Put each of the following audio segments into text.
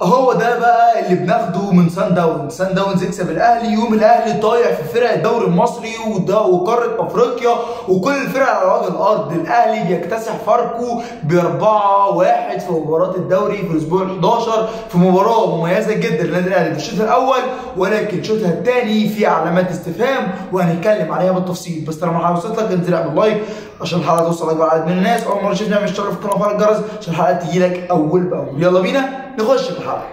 هو ده بقى اللي بناخده من سان داونز سان داونز يكسب الاهلي يوم الاهلي طايع في فرق الدوري المصري وده وقاره افريقيا وكل الفرق على وجه الارض الاهلي بيكتسح فاركو باربعة واحد في مباراه الدوري في الاسبوع ال 11 في مباراه مميزه جدا للنادي الاهلي في الشوط الاول ولكن شوطها الثاني في علامات استفهام وهنتكلم عليها بالتفصيل بس طالما الحلقه وصلت لك انزل اعمل لايك عشان الحلقه توصل لاكبر عدد من الناس اول مره تشوفني اعمل اشتراك في القناه وفعل الجرس عشان الحلقات تجي لك اول باول يلا بينا نخش في الحلقه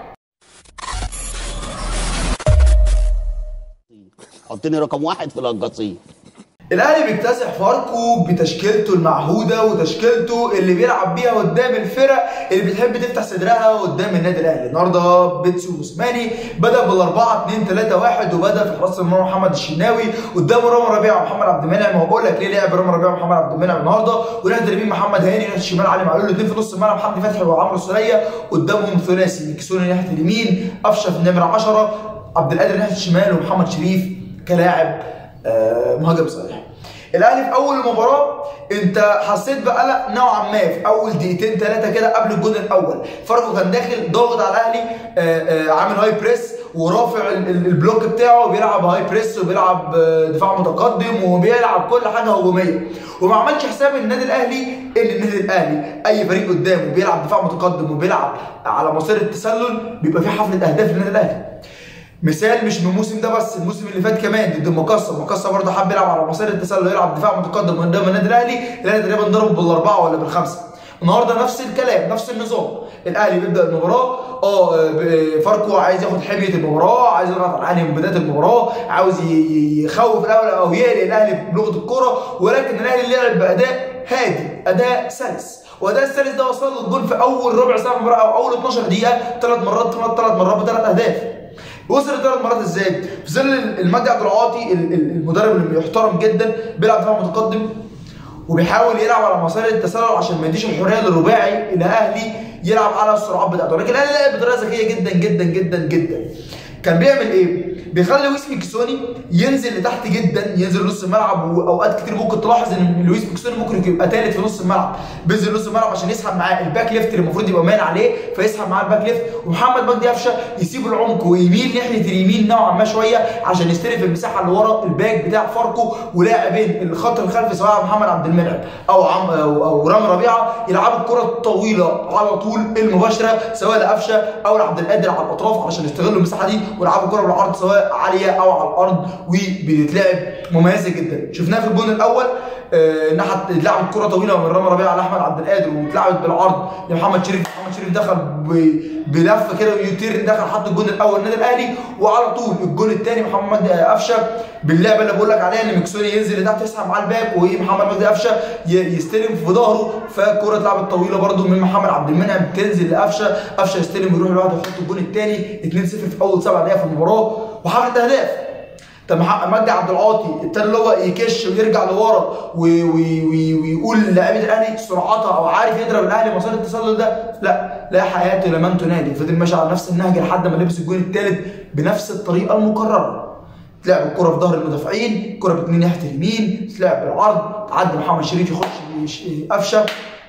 حطني رقم واحد في القصيم الاهلي بيكتسح فاركو بتشكيلته المعهوده وتشكيلته اللي بيلعب بيها قدام الفرق اللي بتحب تفتح صدرها قدام النادي الاهلي النهارده بيتسو موسيماني بدا بالاربعه 2 3 1 وبدا في حراسه المرمى محمد الشناوي قدامه رامي ربيعه ومحمد عبد المنعم هو بقول لك ليه لعب رامي ربيعه ومحمد عبد المنعم النهارده وناحيه اليمين محمد هاني ناحيه الشمال علي معلول الاثنين في نص الملعب حمدي فتحي وعمرو السوليه قدامهم ثلاثي ميكسوني ناحيه اليمين قفشه في النمره 10 عبد القادر ناحيه الشمال ومحمد شريف كلاعب آه، مهاجم صريح الاهلي في اول المباراه انت حسيت بقلق نوعا ما في اول دقيقتين ثلاثه كده قبل الجون الاول فاركو كان داخل ضاغط على الاهلي آه، آه، عامل هاي بريس ورافع ال- ال- البلوك بتاعه وبيلعب هاي بريس وبيلعب آه، دفاع متقدم وبيلعب كل حاجه هجوميه وما عملش حساب النادي الاهلي ان النادي الاهلي اي فريق قدامه بيلعب دفاع متقدم وبيلعب على مسار التسلل بيبقى في حفله اهداف للنادي الاهلي مثال مش من الموسم ده بس الموسم اللي فات كمان ضد المقصه المقصه برضه حب يلعب على مسار التسلل يلعب دفاع متقدم قدام النادي الاهلي الاهلي تقريبا ضربه بالاربعه ولا بالخمسه النهارده نفس الكلام نفس النظام الاهلي بيبدا المباراه اه ب- فاركو عايز ياخد حميه المباراه عايز يضغط على الاهلي من بدايه المباراه عاوز ي- ي- يخوف الاول او يقلق الاهلي بلغه الكره ولكن الاهلي لعب باداء هادي اداء سلس واداء السلس ده وصل له الجول في اول ربع ساعه من المباراه او اول 12 دقيقه ثلاث مرات ثلاث مرات بثلاث اهداف وصل ثلاث مرات ازاي؟ في ظل المجدي عبد العاطي ال- ال- المدرب اللي محترم جدا بيلعب دفاع متقدم وبيحاول يلعب على مسار التسلل عشان ما يديش الحريه للرباعي الاهلي يلعب على السرعات بتاعته ولكن الاهلي لعب بطريقه ذكيه جدا جدا جدا جدا كان بيعمل ايه؟ بيخلي لويس ميكسوني ينزل لتحت جدا ينزل نص الملعب واوقات كتير ممكن تلاحظ ان لويس ميكسوني ممكن يبقى ثالث في نص الملعب بينزل نص الملعب عشان يسحب معاه الباك ليفت اللي المفروض يبقى مان عليه فيسحب معاه الباك ليفت ومحمد مجدي قفشه يسيب العمق ويميل ناحيه اليمين نوعا ما شويه عشان يستلف المساحه اللي ورا الباك بتاع فاركو ولاعبين الخط الخلفي سواء محمد عبد المنعم او عم او, أو رامي ربيعه يلعبوا الكره الطويله على طول المباشره سواء لقفشه او لعبد القادر على الاطراف عشان يستغلوا المساحه دي ويلعبوا الكره بالعرض سواء عاليه او على الارض وبتتلعب مميزه جدا شفناها في الجون الاول آه، ناحيه اتلعبت كره طويله من رامي ربيعه لاحمد عبد القادر واتلعبت بالعرض لمحمد شريف محمد شريف دخل ب- بلفه كده ويطير دخل حط الجون الاول النادي الاهلي وعلى طول الجون الثاني محمد قفشه باللعبه اللي بقول لك عليها ان مكسوني ينزل لتحت يسحب معاه الباك ومحمد مجدي قفشه ي- يستلم في ظهره فالكره اتلعبت طويله برده من محمد عبد المنعم تنزل لقفشه قفشه يستلم ويروح لوحده ويحط الجون الثاني 2-0 في اول سبع دقائق في المباراه وحفله اهداف طب مح- مجدي عبد العاطي ابتدى اللي هو يكش ويرجع لورا وي- وي- وي- ويقول للاعيبه الاهلي سرعتها او عارف يضرب الاهلي مسار التسلل ده لا لا حياه لمن تنادي فضل ماشي على نفس النهج لحد ما لبس الجون الثالث بنفس الطريقه المكرره تلعب الكره في ظهر المدافعين الكره باتنين ناحيه اليمين تلعب بالعرض تعدي محمد شريف يخش يش- قفشه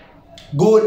جول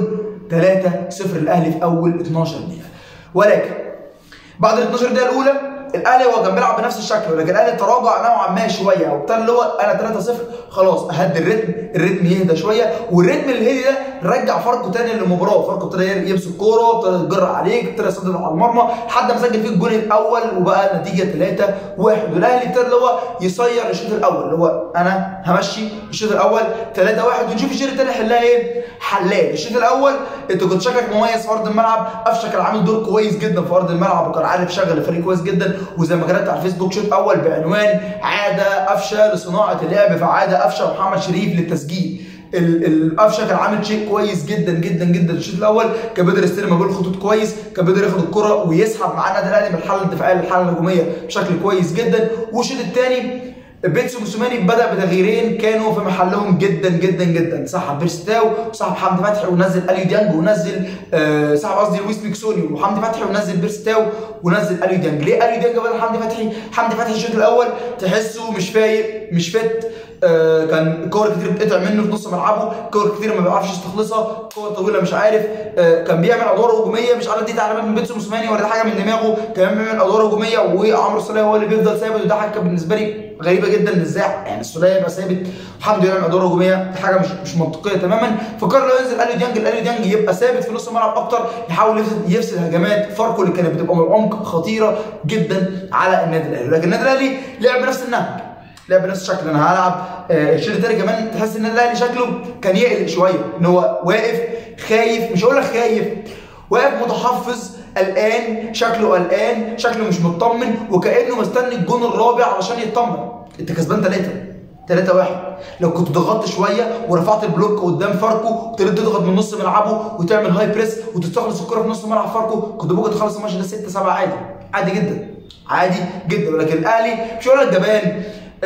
3-0 الاهلي في اول 12 دقيقه ولكن بعد ال 12 دقيقه الاولى الاهلي هو كان بيلعب بنفس الشكل ولكن الاهلي تراجع نوعا ما شويه وابتدى اللي هو انا 3-0 خلاص اهدي الريتم الريتم يهدى شويه والريتم الهدي ده رجع فاركو تاني للمباراه فاركو ابتدى يمسك كوره ابتدى يتجرأ عليك ابتدى يصدر على المرمى لحد ما سجل فيه الجون الاول وبقى النتيجه 3 1 والاهلي ابتدى اللي هو يصير الشوط الاول اللي هو انا همشي الشوط الاول 3 1 ونشوف الشوط الثاني حلها ايه حلال الشوط الاول انت كنت شكلك مميز في ارض الملعب قفشه كان عامل دور كويس جدا في ارض الملعب وكان عارف يشغل الفريق كويس جدا وزي ما كتبت على الفيسبوك شوط اول بعنوان عاده قفشه لصناعه اللعب فعاده قفشه ومحمد شريف للتسجيل ال- ال- قفشه كان عامل شيء كويس جدا جدا جدا الشوط الاول كان بيقدر يستلم ما بين الخطوط كويس كان بيقدر ياخد الكره ويسحب مع النادي الاهلي من الحاله الدفاعيه للحاله الهجوميه بشكل كويس جدا والشوط الثاني بيتسو موسوماني بدا بتغييرين كانوا في محلهم جدا جدا جدا سحب بيرستاو وسحب حمدي فتحي ونزل اليو ديانج ونزل آه سحب قصدي لويس ميكسوني وحمدي فتحي ونزل بيرستاو ونزل اليو ديانج ليه اليو ديانج بدل حمدي فتحي حمدي فتحي الشوط الاول تحسه مش فايق مش فت آه كان كور كتير بتقطع منه في نص ملعبه كور كتير ما بيعرفش يستخلصها كور طويله مش عارف آه كان بيعمل ادوار هجوميه مش عارف دي تعليمات من بيتسو موسيماني ولا دي حاجه من دماغه كان بيعمل ادوار هجوميه وعمرو السوليه هو اللي بيفضل ثابت وده حاجه بالنسبه لي غريبه جدا ازاي يعني السوليه يبقى ثابت وحمدي يعمل ادوار هجوميه دي حاجه مش مش منطقيه تماما فقرر لو ينزل اليو ديانج اليو ديانج يبقى ثابت في نص الملعب اكتر يحاول يفسد يفسد هجمات فاركو اللي كانت بتبقى من العمق خطيره جدا على النادي الاهلي لكن النادي الاهلي لعب بنفس النهج لعب بنفس الشكل انا هلعب آه الشوط الثاني كمان تحس ان النادي الاهلي شكله كان يقلق شويه ان هو واقف خايف مش هقول لك خايف واقف متحفظ قلقان شكله قلقان شكله مش مطمن وكانه مستني الجون الرابع علشان يطمن انت كسبان ثلاثه 3 1 لو كنت ضغطت شويه ورفعت البلوك قدام فاركو وابتديت تضغط من نص ملعبه وتعمل هاي بريس وتستخلص الكره في نص ملعب فاركو كنت ممكن تخلص الماتش ده 6 7 عادي عادي جدا عادي جدا ولكن الاهلي مش هقول لك جبان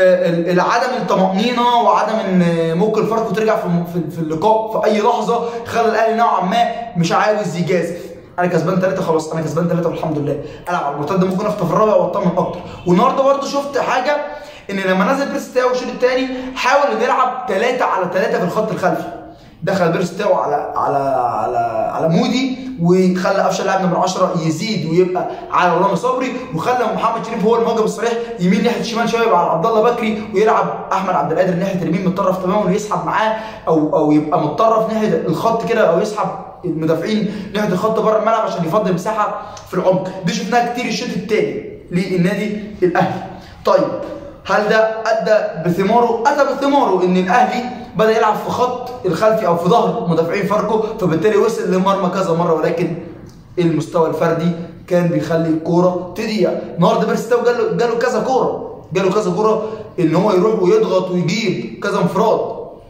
عدم الطمأنينة وعدم ان ممكن فاركو ترجع في في اللقاء في اي لحظة خلى الاهلي نوعا ما مش عاوز يجازف انا كسبان ثلاثة خلاص انا كسبان ثلاثة والحمد لله العب على المرتد ممكن اخطف الرابع واطمن اكتر والنهارده برده شفت حاجة ان لما نزل بيرس تاو الشوط الثاني حاول انه يلعب ثلاثة على ثلاثة في الخط الخلفي دخل بيرس تاو على على على على مودي وخلى قفشه لاعب نمره 10 يزيد ويبقى على رامي صبري وخلى محمد شريف هو المهاجم الصريح يمين ناحيه الشمال شويه يبقى على عبد الله بكري ويلعب احمد عبد القادر ناحيه اليمين متطرف تماما ويسحب معاه او او يبقى متطرف ناحيه الخط كده او يسحب المدافعين ناحيه الخط بره الملعب عشان يفضي مساحه في العمق دي شفناها كتير الشوط الثاني للنادي الاهلي طيب هل ده ادى بثماره؟ اتى بثماره ان الاهلي بدا يلعب في خط الخلفي او في ظهر مدافعين فاركو فبالتالي وصل للمرمى كذا مره ولكن المستوى الفردي كان بيخلي الكوره تضيع النهارده بيرستاو جاله جاله كذا كوره جاله كذا كوره ان هو يروح ويضغط ويجيب كذا انفراد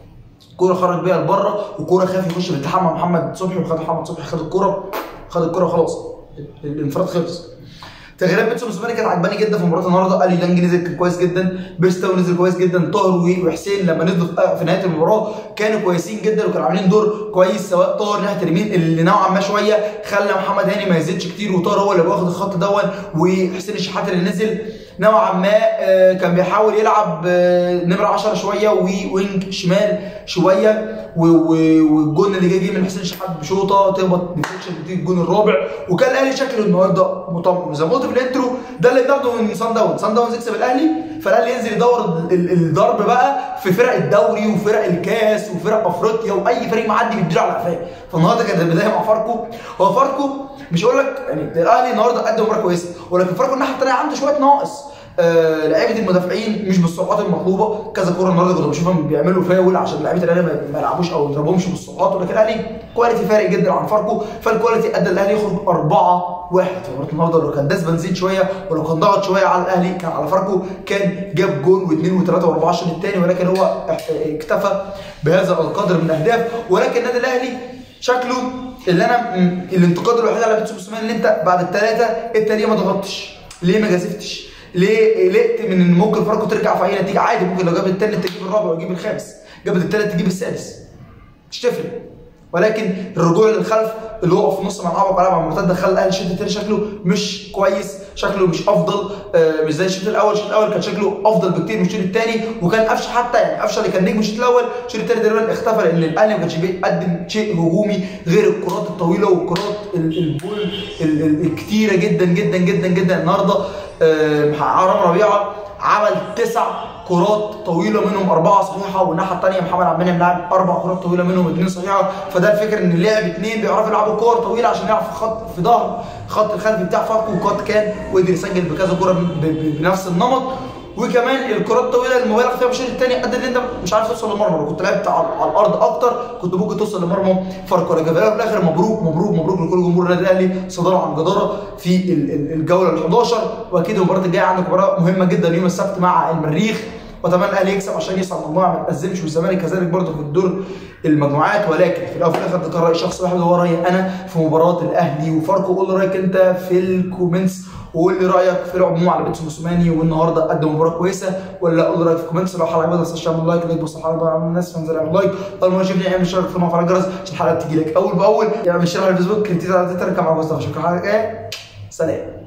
كوره خرج بيها لبره وكوره خاف يخش بالتحام مع محمد صبحي وخد محمد صبحي خد الكوره خد الكوره خلاص الانفراد خلص تغييرات بيتسو موسيماني كانت عجباني جدا في مباراه النهارده الي لانج نزل كان كويس جدا بيرستاو نزل كويس جدا طاهر وحسين لما نزلوا في نهايه المباراه كانوا كويسين جدا وكانوا عاملين دور كويس سواء طاهر ناحيه اليمين اللي نوعا ما شويه خلى محمد هاني ما يزيدش كتير وطاهر هو اللي واخد الخط دون وحسين الشحات اللي نزل نوعا ما كان بيحاول يلعب نمره 10 شويه ووينج شمال شويه والجون اللي جاي من حسين الشحات بشوطه تخبط ديفليكشن تديك الجون الرابع وكان الاهلي شكله النهارده مطمئن زي ما قلت في الانترو ده اللي بناخده من سان داونز سان داونز يكسب الاهلي فالاهلي ينزل يدور الضرب بقى في فرق الدوري وفرق الكاس وفرق افريقيا واي فريق معدي بيديله على قفاه فالنهارده كانت البدايه مع فاركو هو فاركو مش هقول لك يعني الاهلي النهارده قدم مباراه كويسه ولكن فاركو الناحيه الثانيه عنده شويه ناقص آه لعيبه المدافعين مش بالسرعات المطلوبه كذا كوره النهارده كنت بشوفهم بيعملوا فاول عشان لعيبه الاهلي ما يلعبوش او ما يضربهمش بالسرعات ولكن الاهلي كواليتي فارق جدا عن فاركو فالكواليتي ادى الاهلي يخرج 4 1 مباراه النهارده لو كان داس بنزين شويه ولو كان ضغط شويه على الاهلي كان على فاركو كان جاب جول واثنين وثلاثه واربعه الشوط الثاني ولكن هو اكتفى بهذا القدر من الاهداف ولكن النادي الاهلي شكله اللي انا الانتقاد الوحيد على بيتسو موسيماني اللي انت بعد الثلاثه انت ليه ما ضغطتش؟ ليه ما جازفتش؟ ليه قلقت من ان ممكن فاركو ترجع في اي نتيجه عادي ممكن لو جاب الثالث تجيب الرابع وتجيب الخامس جابت الثالث تجيب السادس مش تفرق ولكن الرجوع للخلف اللي هو في نص ملعبك ولعب على المرتده خلى الاهلي الشوط الثاني شكله مش كويس شكله مش افضل آه مش زي الشوط الاول الشوط الاول كان شكله افضل بكتير من الشوط الثاني وكان قفشه حتى يعني قفشه اللي كان نجم الشوط الاول الشوط الثاني تقريبا اختفى لان الاهلي ما كانش بيقدم شيء هجومي غير الكرات الطويله والكرات البول الكتيره جدا جدا جدا جدا النهارده آه عمرو ربيعه عمل تسع كرات طويله منهم اربعه صحيحه والناحيه الثانيه محمد عبد المنعم لعب اربع كرات طويله منهم اثنين صحيحه فده الفكره ان لعب اثنين بيعرفوا يلعبوا كور طويله عشان يلعب في خط في ظهر خط الخلفي بتاع فاركو وكات كان وقدر يسجل بكذا كوره بنفس النمط وكمان الكرات الطويله المبالغ فيها بالشوط الثاني ادى ان انت مش عارف توصل للمرمى لو كنت لعبت على الارض اكتر كنت ممكن توصل لمرمى فاركو لكن في الاخر مبروك مبروك مبروك لكل جمهور النادي الاهلي صداره عن جداره في الجوله ال 11 واكيد المباراه الجايه عندك مباراه مهمه جدا يوم السبت مع المريخ واتمنى الاهلي يكسب عشان يصعد مجموعه ما تأزمش والزمالك كذلك برضه في الدور المجموعات ولكن في الاول وفي الاخر ده كان راي شخص واحد هو رايي انا في مباراه الاهلي وفاركو قول لي رايك انت في الكومنتس وقول لي رايك في العموم على بيتسو موسيماني والنهارده قدم مباراه كويسه ولا قول لي رايك في الكومنتس لو الحلقه عجبتك ما تنساش تعمل لايك لايك بص الحلقه على الناس فانزل اعمل لايك اول ما تشوفني اعمل اشتراك في القناه وفعل الجرس عشان الحلقه تجي لك اول باول يعني مش على الفيسبوك كنت على تويتر كان معاكم مصطفى شكرا على سلام